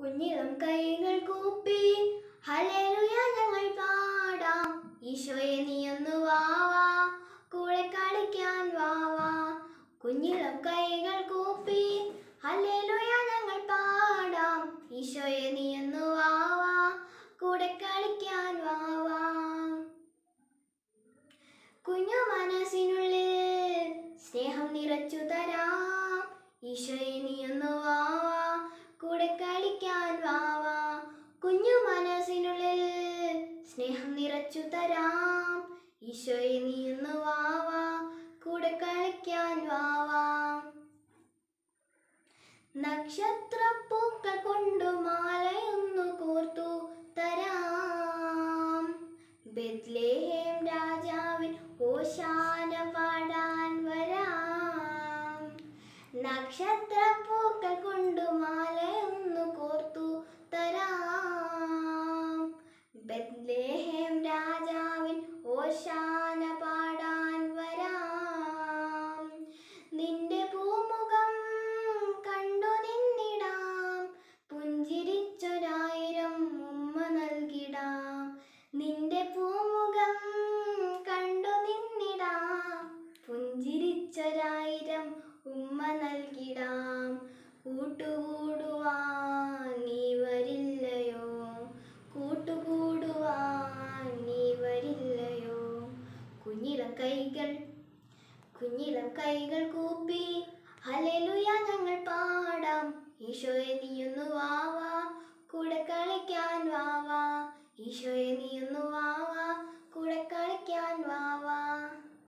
കുഞ്ഞിളം കൈകൾ കൂപ്പി ഹല്ലേലൂയ ഞങ്ങൾ പാടാം ഈശോയെ നീ ഒന്ന് വാവാ കൂടെ കളിക്കാൻ വാവാ കുഞ്ഞിളം കൈകൾ കൂപ്പി ഹല്ലേലൂയ ഞങ്ങൾ പാടാം ഈശോയെ നീ ഒന്ന് വാവാ കൂടെ കളിക്കാൻ വാവാ കുഞ്ഞു മനസ്സിനുള്ളിൽ സ്നേഹം നിറച്ചു തരാം ഈശോയെ നീ ഒന്ന് വാവാ കൂടെ കളിക്കാൻ വാവാ കുഞ്ഞു മനസ്സിനുള്ളിൽ സ്നേഹം നിറച്ചു തരാം ഈശോയെ നീ ഒന്ന് വാവാ കൂടെ കളിക്കാൻ വാവാ നക്ഷത്രപ്പൂക്കൾ കൊണ്ടു മാലയൊന്നു കോർത്തു തരാം ബെത്ലേഹേം രാജാവിൻ ഓശാന പാടാൻ വരാം നക്ഷത്രപ്പൂക്കൾ കൊണ്ടു മാലയൊന്നു കോർത്തു തരാം ബെത്ലേഹേം രാജാവിൻ ഓശാന പാടാൻ വരാം നിന്റെ പൂമുഖം കണ്ടു നിന്നിടാം പുഞ്ചിരിച്ചൊരായിരം ഉമ്മ നൽകിടാം നിന്റെ പൂമുഖം കണ്ടു നിന്നിടാം പുഞ്ചിരിച്ചൊരായിരം ഉമ്മ നൽകിടാം കൂട്ടുകൂടുവാൻ നീ വരില്ലയോ കൂട്ടുകൂടുവാൻ നീ വരില്ലയോ കുഞ്ഞിളം കൈകൾ കുഞ്ഞിളം കൈകൾ കൂപ്പി ഹല്ലേലൂയ ഞങ്ങൾ പാടാം ഈശോയെ നീയൊന്നു വാവാ കൂടെ കളിക്കാൻ വാവാ ഈശോയെ നീയൊന്നു വാവാ കൂടെ കളിക്കാൻ വാവാ